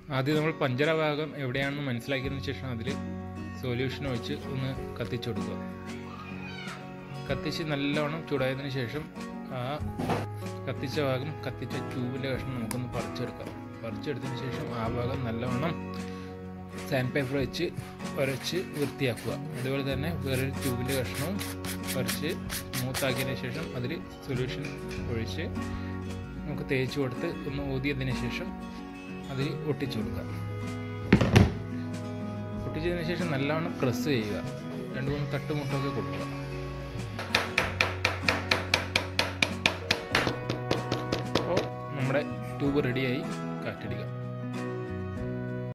ആദ്യം നമ്മൾ പഞ്ചറ ഭാഗം എവിടെയാണെന്ന് മനസ്സിലാക്കിയതിന് ശേഷം അതിൽ സൊല്യൂഷൻ ഒഴിച്ച് ഒന്ന് കത്തിച്ചു കൊടുക്കുക കത്തിച്ച് നല്ലവണ്ണം ചൂടായതിനു ശേഷം ആ കത്തിച്ച ഭാഗം കത്തിച്ച ട്യൂബിൻ്റെ കഷ്ണം നമുക്കൊന്ന് പറിച്ചെടുക്കാം പറിച്ചെടുത്തതിന് ശേഷം ആ ഭാഗം നല്ലവണ്ണം സാൻഡ് പേപ്പർ വെച്ച് ഉരച്ച് വൃത്തിയാക്കുക അതുപോലെ തന്നെ വേറൊരു ട്യൂബിൻ്റെ കഷ്ണവും പറിച്ച് സ്മൂത്താക്കിയതിന് ശേഷം അതിൽ സൊല്യൂഷൻ ഒഴിച്ച് നമുക്ക് തേച്ച് കൊടുത്ത് ഒന്ന് ഊതിയതിന് ശേഷം അതിൽ ഒട്ടിച്ചു കൊടുക്കുക ഒട്ടിച്ചതിന് ശേഷം നല്ലവണ്ണം പ്രസ് ചെയ്യുക രണ്ട് മൂന്ന് തട്ടുമുട്ടൊക്കെ കൊടുക്കുക അപ്പോൾ നമ്മുടെ ട്യൂബ് റെഡിയായി കാറ്റടിക്കുക